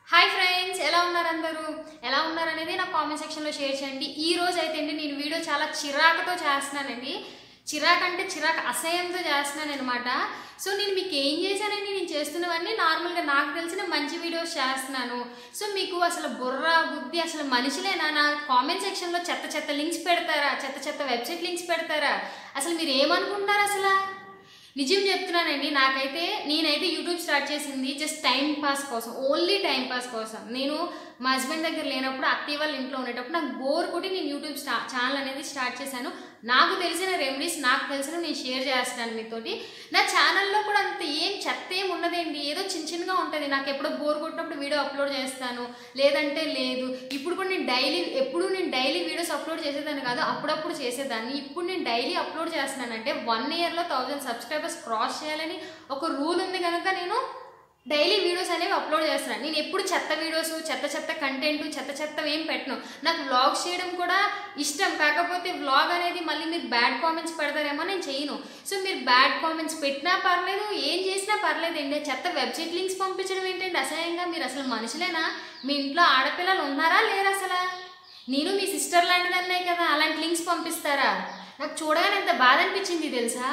hi friends ఎలా ఉన్నారు అందరూ ఎలా ఉన్నారు అనేది నా కామెంట్ సెక్షన్లో షేర్ చేయండి ఈ రోజు అయితే అండి నేను వీడియో చాలా చిరాకుతో చేస్తున్నానండి చిరాకు అంటే చిరాకు అసహ్యంతో చేస్తున్నాను అనమాట సో నేను మీకు ఏం చేశానండి నేను చేస్తున్నవన్నీ నార్మల్గా నాకు తెలిసిన మంచి వీడియోస్ చేస్తున్నాను సో మీకు అసలు బుర్ర బుద్ధి అసలు మనుషులేనా నా కామెంట్ సెక్షన్లో చెత్త చెత్త లింక్స్ పెడతారా చెత్త చెత్త వెబ్సైట్ లింక్స్ పెడతారా అసలు మీరు ఏమనుకుంటారు అసలు నిజం చెప్తున్నానండి నాకైతే నేనైతే యూట్యూబ్ స్టార్ట్ చేసింది జస్ట్ టైం పాస్ కోసం ఓన్లీ టైం పాస్ కోసం నేను మా హస్బెండ్ దగ్గర లేనప్పుడు అత్తయ్య వాళ్ళ ఇంట్లో ఉండేటప్పుడు నాకు బోర్ కొట్టి నేను యూట్యూబ్ స్టా ఛానల్ అనేది స్టార్ట్ చేశాను నాకు తెలిసిన రెమెడీస్ నాకు తెలిసిన నేను షేర్ చేస్తున్నాను మీతోటి నా ఛానల్లో కూడా అంత ఏం చెత్త ఏం ఉండదండి ఏదో చిన్న చిన్నగా ఉంటుంది నాకు ఎప్పుడో బోర్ కొట్టినప్పుడు వీడియో అప్లోడ్ చేస్తాను లేదంటే లేదు ఇప్పుడు కూడా నేను డైలీ ఎప్పుడు నేను డైలీ వీడియోస్ అప్లోడ్ చేసేదాన్ని కాదు అప్పుడప్పుడు చేసేదాన్ని ఇప్పుడు నేను డైలీ అప్లోడ్ చేస్తున్నానంటే వన్ ఇయర్లో థౌజండ్ సబ్స్క్రైబర్స్ క్రాస్ చేయాలని ఒక రూల్ ఉంది కనుక నేను డైలీ వీడియోస్ అనేవి అప్లోడ్ చేస్తున్నాను నేను ఎప్పుడు చెత్త వీడియోస్ చెత్త చెత్త కంటెంట్ చెత్త చెత్త ఏం పెట్టను నాకు వ్లాగ్స్ చేయడం కూడా ఇష్టం కాకపోతే వ్లాగ్ అనేది మళ్ళీ మీరు బ్యాడ్ కామెంట్స్ పెడతారేమో నేను చేయను సో మీరు బ్యాడ్ కామెంట్స్ పెట్టినా పర్లేదు ఏం చేసినా పర్లేదండి చెత్త వెబ్సైట్ లింక్స్ పంపించడం ఏంటంటే అసహ్యంగా మీరు అసలు మనుషులేనా మీ ఇంట్లో ఆడపిల్లలు ఉన్నారా లేరు అసలు నేను మీ సిస్టర్ లాంటిదన్నాయి కదా అలాంటి లింక్స్ పంపిస్తారా నాకు చూడగానే ఎంత బాధ అనిపించింది తెలుసా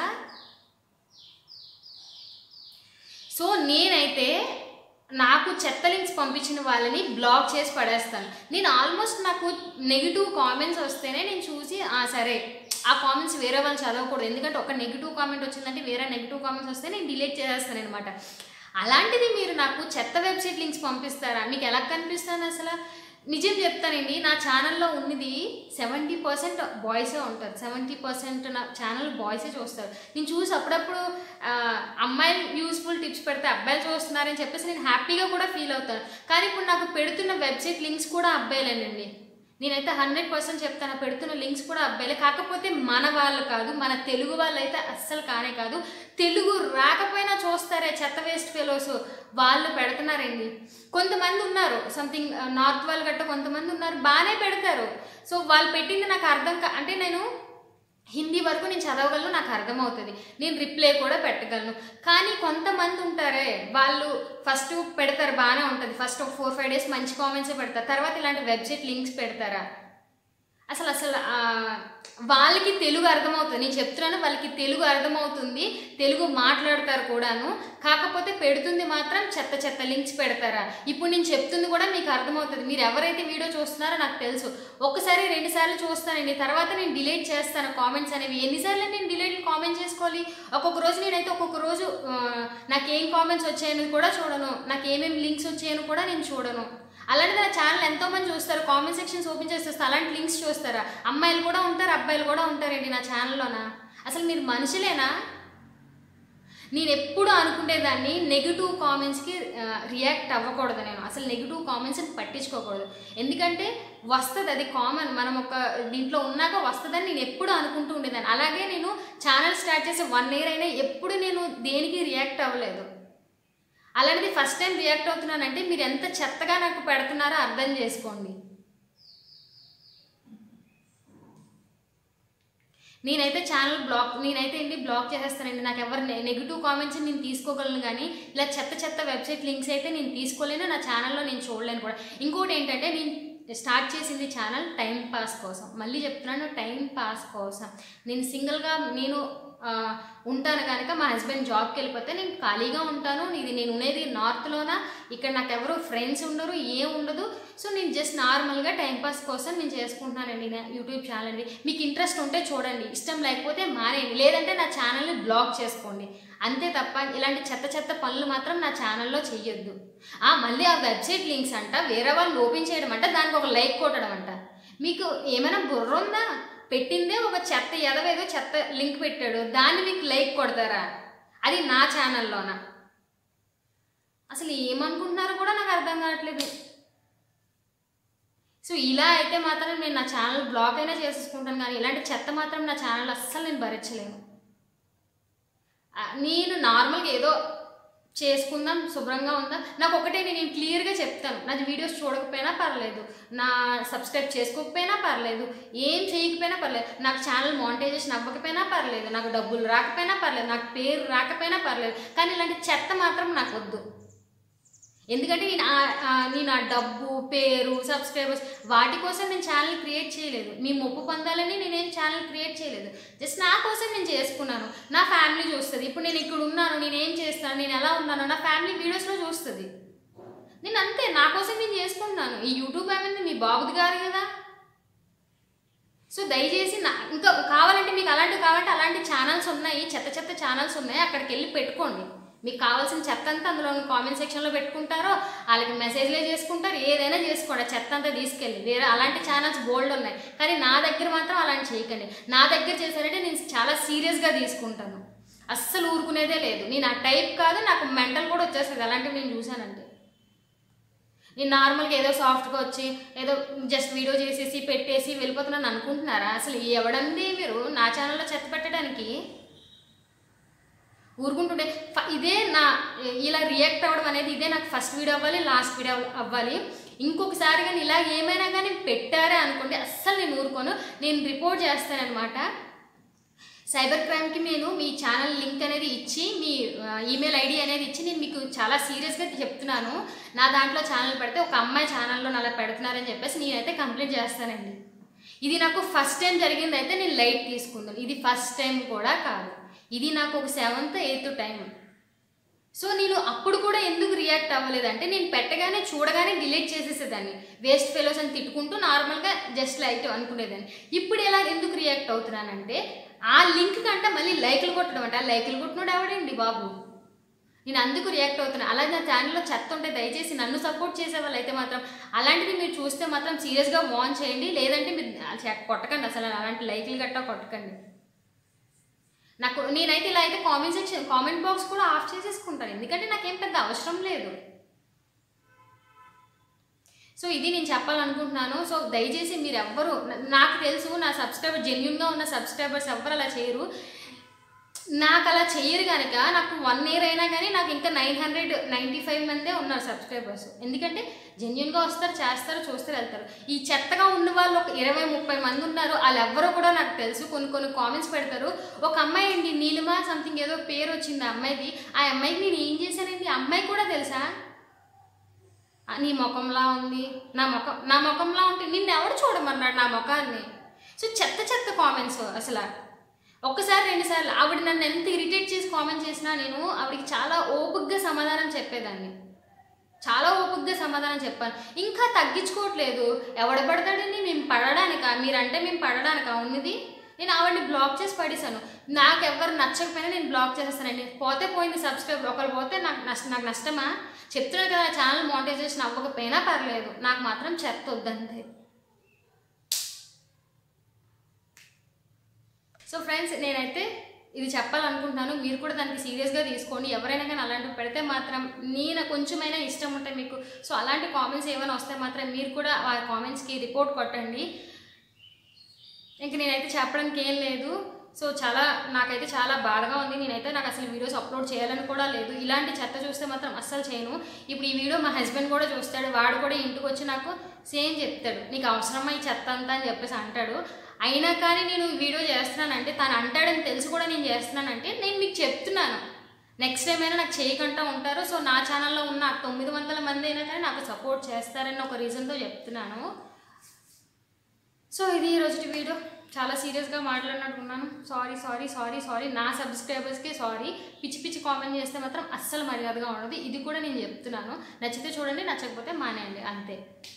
సో నేనైతే నాకు చెత్త లింక్స్ పంపించిన వాళ్ళని బ్లాక్ చేసి పడేస్తాను నేను ఆల్మోస్ట్ నాకు నెగిటివ్ కామెంట్స్ వస్తేనే నేను చూసి ఆ సరే ఆ కామెంట్స్ వేరే వాళ్ళు చదవకూడదు ఎందుకంటే ఒక నెగిటివ్ కామెంట్ వచ్చిందంటే వేరే నెగిటివ్ కామెంట్స్ వస్తే నేను డిలీట్ చేసేస్తాను అనమాట అలాంటిది మీరు నాకు చెత్త వెబ్సైట్ లింక్స్ పంపిస్తారా మీకు ఎలా కనిపిస్తాను అసలు నిజం చెప్తానండి నా ఛానల్లో ఉన్నది సెవెంటీ పర్సెంట్ బాయ్సే ఉంటారు సెవెంటీ పర్సెంట్ నా ఛానల్ బాయ్సే చూస్తారు నేను చూసి అప్పుడప్పుడు ఆ, అమ్మాయిలు యూస్ఫుల్ టిప్స్ పెడితే అబ్బాయిలు చూస్తున్నారని చెప్పేసి నేను హ్యాపీగా కూడా ఫీల్ అవుతాను కానీ ఇప్పుడు నాకు పెడుతున్న వెబ్సైట్ లింక్స్ కూడా అబ్బాయిలేనండి నేనైతే హండ్రెడ్ పర్సెంట్ చెప్తాను పెడుతున్న లింక్స్ కూడా అబ్బాయిలే కాకపోతే మన వాళ్ళు కాదు మన తెలుగు వాళ్ళు అయితే అస్సలు కానే కాదు తెలుగు రాకపోయినా చూస్తారే చెత్త వేస్ట్ ఫెలోస్ వాళ్ళు పెడుతున్నారండి కొంతమంది ఉన్నారు సంథింగ్ నార్త్ వాళ్ళు గట్ట కొంతమంది ఉన్నారు బాగానే పెడతారు సో వాళ్ళు పెట్టింది నాకు అర్థం కా అంటే నేను హిందీ వరకు నేను చదవగలను నాకు అర్థమవుతుంది నేను రిప్లై కూడా పెట్టగలను కానీ కొంతమంది ఉంటారే వాళ్ళు ఫస్ట్ పెడతారు బాగానే ఉంటుంది ఫస్ట్ ఒక ఫోర్ ఫైవ్ డేస్ మంచి కామెంట్సే పెడతారు తర్వాత ఇలాంటి వెబ్సైట్ లింక్స్ పెడతారా అసలు అసలు ఆ, వాళ్ళకి తెలుగు అర్థమవుతుంది నేను చెప్తున్నాను వాళ్ళకి తెలుగు అర్థమవుతుంది తెలుగు మాట్లాడతారు కూడాను కాకపోతే పెడుతుంది మాత్రం చెత్త చెత్త లింక్స్ పెడతారా ఇప్పుడు నేను చెప్తుంది కూడా మీకు అర్థమవుతుంది మీరు ఎవరైతే వీడియో చూస్తున్నారో నాకు తెలుసు ఒకసారి రెండు సార్లు చూస్తానండి తర్వాత నేను డిలీట్ చేస్తాను కామెంట్స్ అనేవి ఎన్నిసార్లు నేను డిలీట్ కామెంట్ చేసుకోవాలి ఒక్కొక్క రోజు నేనైతే ఒక్కొక్క రోజు ఆ, నాకు ఏం కామెంట్స్ వచ్చాయని కూడా చూడను నాకు ఏమేమి లింక్స్ వచ్చాయని కూడా నేను చూడను అలాంటిది నా ఛానల్ ఎంతో మంది చూస్తారు కామెంట్ సెక్షన్స్ ఓపెన్ చేసేస్తే అలాంటి లింక్స్ చూస్తారా అమ్మాయిలు కూడా ఉంటారు అబ్బాయిలు కూడా ఉంటారండి నా ఛానల్లోన అసలు మీరు మనుషులేనా నేను ఎప్పుడు అనుకునేదాన్ని నెగిటివ్ కామెంట్స్కి రియాక్ట్ అవ్వకూడదు నేను అసలు నెగిటివ్ కామెంట్స్ని పట్టించుకోకూడదు ఎందుకంటే వస్తుంది అది కామన్ మనం ఒక దీంట్లో ఉన్నాక వస్తుందని నేను ఎప్పుడు అనుకుంటూ ఉండేదాన్ని అలాగే నేను ఛానల్ స్టార్ట్ చేసి వన్ ఇయర్ అయినా ఎప్పుడు నేను దేనికి రియాక్ట్ అవ్వలేదు అలాంటిది ఫస్ట్ టైం రియాక్ట్ అవుతున్నానంటే మీరు ఎంత చెత్తగా నాకు పెడుతున్నారో అర్థం చేసుకోండి నేనైతే ఛానల్ బ్లాక్ నేనైతే ఏంటి బ్లాక్ చేసేస్తానండి నాకు ఎవరు నెగిటివ్ కామెంట్స్ నేను తీసుకోగలను కానీ ఇలా చెత్త చెత్త వెబ్సైట్ లింక్స్ అయితే నేను తీసుకోలేను నా ఛానల్లో నేను చూడలేను కూడా ఇంకోటి ఏంటంటే నేను స్టార్ట్ చేసింది ఛానల్ టైం పాస్ కోసం మళ్ళీ చెప్తున్నాను టైం పాస్ కోసం నేను సింగిల్గా నేను ఆ, ఉంటాను కనుక మా హస్బెండ్ జాబ్కి వెళ్ళిపోతే నేను ఖాళీగా ఉంటాను ఇది నేను ఉండేది నార్త్లోన ఇక్కడ నాకు ఎవరు ఫ్రెండ్స్ ఉండరు ఏం ఉండదు సో నేను జస్ట్ నార్మల్గా టైంపాస్ కోసం నేను చేసుకుంటున్నానండి నా యూట్యూబ్ ఛానల్ అండి మీకు ఇంట్రెస్ట్ ఉంటే చూడండి ఇష్టం లేకపోతే మానేయండి లేదంటే నా ఛానల్ని బ్లాక్ చేసుకోండి అంతే తప్ప ఇలాంటి చెత్త చెత్త పనులు మాత్రం నా ఛానల్లో చెయ్యొద్దు ఆ మళ్ళీ ఆ వెబ్సైట్ లింక్స్ అంట వేరే వాళ్ళు ఓపెన్ చేయడం అంట దానికి ఒక లైక్ కొట్టడం అంట మీకు ఏమైనా బుర్ర ఉందా పెట్టిందే ఒక చెత్త ఎదవేదో చెత్త లింక్ పెట్టాడు దాన్ని మీకు లైక్ కొడతారా అది నా ఛానల్లోన అసలు ఏమనుకుంటున్నారో కూడా నాకు అర్థం కావట్లేదు సో ఇలా అయితే మాత్రం నేను నా ఛానల్ బ్లాక్ అయినా చేసేసుకుంటాను కానీ ఇలాంటి చెత్త మాత్రం నా ఛానల్ అస్సలు నేను భరించలేను ఆ, నేను నార్మల్గా ఏదో చేసుకుందాం శుభ్రంగా ఉందా నాకు ఒకటే నేను క్లియర్గా చెప్తాను నాది వీడియోస్ చూడకపోయినా పర్లేదు నా సబ్స్క్రైబ్ చేసుకోకపోయినా పర్లేదు ఏం చేయకపోయినా పర్లేదు నాకు ఛానల్ మానిటైజేషన్ అవ్వకపోయినా పర్లేదు నాకు డబ్బులు రాకపోయినా పర్లేదు నాకు పేరు రాకపోయినా పర్లేదు కానీ ఇలాంటి చెత్త మాత్రం నాకు వద్దు ఎందుకంటే నేను ఆ- ఆ నేను ఆ డబ్బు పేరు సబ్స్క్రైబర్స్ వాటి కోసం నేను ఛానల్ క్రియేట్ చేయలేదు మీ మొప్పు పొందాలని నేనేం ఛానల్ క్రియేట్ చేయలేదు జస్ట్ నా కోసం నేను చేసుకున్నాను నా ఫ్యామిలీ చూస్తుంది ఇప్పుడు నేను ఇక్కడ ఉన్నాను నేను ఏం చేస్తాను నేను ఎలా ఉన్నాను నా ఫ్యామిలీ వీడియోస్లో చూస్తుంది నేను అంతే నా కోసం నేను చేసుకుంటున్నాను ఈ యూట్యూబ్ అనేది మీ బాబుది కాదు కదా సో దయచేసి నా ఇంకా కావాలంటే మీకు అలాంటివి కావాలంటే అలాంటి ఛానల్స్ ఉన్నాయి చెత్త చెత్త ఛానల్స్ ఉన్నాయి అక్కడికి వెళ్ళి పెట్టుకోండి మీకు కావాల్సిన చెత్త అంతా అందులో కామెంట్ సెక్షన్లో పెట్టుకుంటారో వాళ్ళకి మెసేజ్లే చేసుకుంటారు ఏదైనా చేసుకోండి ఆ చెత్త అంతా తీసుకెళ్ళి వేరే అలాంటి ఛానల్స్ బోల్డ్ ఉన్నాయి కానీ నా దగ్గర మాత్రం అలాంటి చేయకండి నా దగ్గర చేశారంటే నేను చాలా సీరియస్గా తీసుకుంటాను అస్సలు ఊరుకునేదే లేదు నేను ఆ టైప్ కాదు నాకు మెంటల్ కూడా వచ్చేస్తుంది అలాంటివి నేను చూశానంటే నేను నార్మల్గా ఏదో సాఫ్ట్గా వచ్చి ఏదో జస్ట్ వీడియో చేసేసి పెట్టేసి వెళ్ళిపోతున్నాను అనుకుంటున్నారా అసలు ఎవడండి మీరు నా ఛానల్లో చెత్త పెట్టడానికి ఊరుకుంటుండే ఫ- ఇదే నా ఇలా రియాక్ట్ అవ్వడం అనేది ఇదే నాకు ఫస్ట్ వీడియో అవ్వాలి లాస్ట్ వీడియో అవ్వాలి ఇంకొకసారి కానీ ఇలా ఏమైనా కానీ పెట్టారే అనుకోండి అస్సలు నేను ఊరుకోను నేను రిపోర్ట్ చేస్తానన్నమాట సైబర్ క్రైమ్కి నేను మీ ఛానల్ లింక్ అనేది ఇచ్చి మీ ఆ, ఈమెయిల్ ఐడి అనేది ఇచ్చి నేను మీకు చాలా సీరియస్గా చెప్తున్నాను నా దాంట్లో ఛానల్ పెడితే ఒక అమ్మాయి ఛానల్లో అలా పెడుతున్నారని చెప్పేసి నేనైతే కంప్లైంట్ చేస్తానండి ఇది నాకు ఫస్ట్ టైం జరిగింది అయితే నేను లైట్ తీసుకుందాను ఇది ఫస్ట్ టైం కూడా కాదు ఇది నాకు ఒక సెవెంత్ ఎయిత్ టైం సో నేను అప్పుడు కూడా ఎందుకు రియాక్ట్ అవ్వలేదంటే నేను పెట్టగానే చూడగానే డిలీట్ చేసేసేదాన్ని వేస్ట్ ఫెలోస్ అని తిట్టుకుంటూ నార్మల్గా జస్ట్ లైట్ అనుకునేదాన్ని ఇప్పుడు ఎలా ఎందుకు రియాక్ట్ అవుతున్నానంటే ఆ లింక్ కంటే మళ్ళీ లైకులు కొట్టడం అంటే ఆ లైకులు కొట్టినోడు ఎవడండి బాబు నేను అందుకు రియాక్ట్ అవుతున్నాను అలా నా ఛానల్లో చెత్త ఉంటే దయచేసి నన్ను సపోర్ట్ చేసే వాళ్ళు అయితే మాత్రం అలాంటిది మీరు చూస్తే మాత్రం సీరియస్గా వాన్ చేయండి లేదంటే మీరు చె- కొట్టకండి అసలు అలాంటి లైకులు గట్టా కొట్టకండి నాకు నేనైతే ఇలా అయితే కామెంట్ సెక్షన్ కామెంట్ బాక్స్ కూడా ఆఫ్ చేసేసుకుంటాను ఎందుకంటే నాకేం పెద్ద అవసరం లేదు సో ఇది నేను చెప్పాలనుకుంటున్నాను సో దయచేసి మీరు ఎవ్వరు నా- నాకు తెలుసు నా సబ్స్క్రైబర్ జెన్యున్గా ఉన్న సబ్స్క్రైబర్స్ ఎవ్వరు అలా చేయరు నాకు అలా చేయరు కనుక నాకు వన్ ఇయర్ అయినా కానీ నాకు ఇంకా నైన్ హండ్రెడ్ నైంటీ ఫైవ్ మందే ఉన్నారు సబ్స్క్రైబర్స్ ఎందుకంటే జెన్యున్గా వస్తారు చేస్తారు చూస్తారు వెళ్తారు ఈ చెత్తగా ఉన్న వాళ్ళు ఒక ఇరవై ముప్పై మంది ఉన్నారు వాళ్ళు ఎవ్వరో కూడా నాకు తెలుసు కొన్ని కొన్ని కామెంట్స్ పెడతారు ఒక అమ్మాయి అండి నీలిమా సంథింగ్ ఏదో పేరు వచ్చింది ఆ అమ్మాయిది ఆ అమ్మాయికి నేను ఏం చేశానండి ఆ అమ్మాయి కూడా తెలుసా ఆ, నీ ముఖంలా ఉంది నా ముఖం నా ముఖంలా ఉంటే నిన్ను ఎవడు చూడమన్నాడు నా ముఖాన్ని సో చెత్త చెత్త కామెంట్స్ అసలు ఒక్కసారి రెండుసార్లు ఆవిడ నన్ను ఎంత ఇరిటేట్ చేసి కామెంట్ చేసినా నేను ఆవిడకి చాలా ఓపిక్గా సమాధానం చెప్పేదాన్ని చాలా ఓపిక్గా సమాధానం చెప్పాను ఇంకా తగ్గించుకోవట్లేదు ఎవడ పడతాడని మేము పడడానికా మీరంటే మేము పడడానికా ఉన్నది నేను ఆవిడని బ్లాక్ చేసి పడేశాను నాకు ఎవరు నచ్చకపోయినా నేను బ్లాక్ చేసేస్తానండి పోతే పోయింది సబ్స్క్రైబర్ ఒకరు పోతే నాకు నష్టం నాకు నష్టమా చెప్తున్నాను కదా ఛానల్ మోనిటైజేషన్ అవ్వకపోయినా పర్లేదు నాకు మాత్రం చెత్త వద్దంతే సో ఫ్రెండ్స్ నేనైతే ఇది చెప్పాలనుకుంటున్నాను మీరు కూడా దానికి సీరియస్గా తీసుకోండి ఎవరైనా కానీ అలాంటివి పెడితే మాత్రం నేను కొంచెమైనా ఇష్టం ఉంటే మీకు సో అలాంటి కామెంట్స్ ఏమైనా వస్తే మాత్రం మీరు కూడా ఆ కామెంట్స్కి రిపోర్ట్ కొట్టండి ఇంక నేనైతే చెప్పడానికి ఏం లేదు సో చాలా నాకైతే చాలా బాధగా ఉంది నేనైతే నాకు అసలు వీడియోస్ అప్లోడ్ చేయాలని కూడా లేదు ఇలాంటి చెత్త చూస్తే మాత్రం అస్సలు చేయను ఇప్పుడు ఈ వీడియో మా హస్బెండ్ కూడా చూస్తాడు వాడు కూడా ఇంటికి వచ్చి నాకు సేమ్ చెప్తాడు నీకు అవసరమా ఈ చెత్త అంతా అని చెప్పేసి అంటాడు అయినా కానీ నేను ఈ వీడియో చేస్తున్నానంటే తను అంటాడని తెలిసి కూడా నేను చేస్తున్నానంటే నేను మీకు చెప్తున్నాను నెక్స్ట్ టైం అయినా నాకు చేయకుండా ఉంటారు సో నా ఛానల్లో ఉన్న ఆ తొమ్మిది వందల మంది అయినా కానీ నాకు సపోర్ట్ చేస్తారని ఒక రీజన్తో చెప్తున్నాను సో ఇది ఈ రోజు వీడియో చాలా సీరియస్గా మాట్లాడినట్టున్నాను సారీ సారీ సారీ సారీ నా సబ్స్క్రైబర్స్కి సారీ పిచ్చి పిచ్చి కామెంట్ చేస్తే మాత్రం అస్సలు మర్యాదగా ఉండదు ఇది కూడా నేను చెప్తున్నాను నచ్చితే చూడండి నచ్చకపోతే మానేయండి అంతే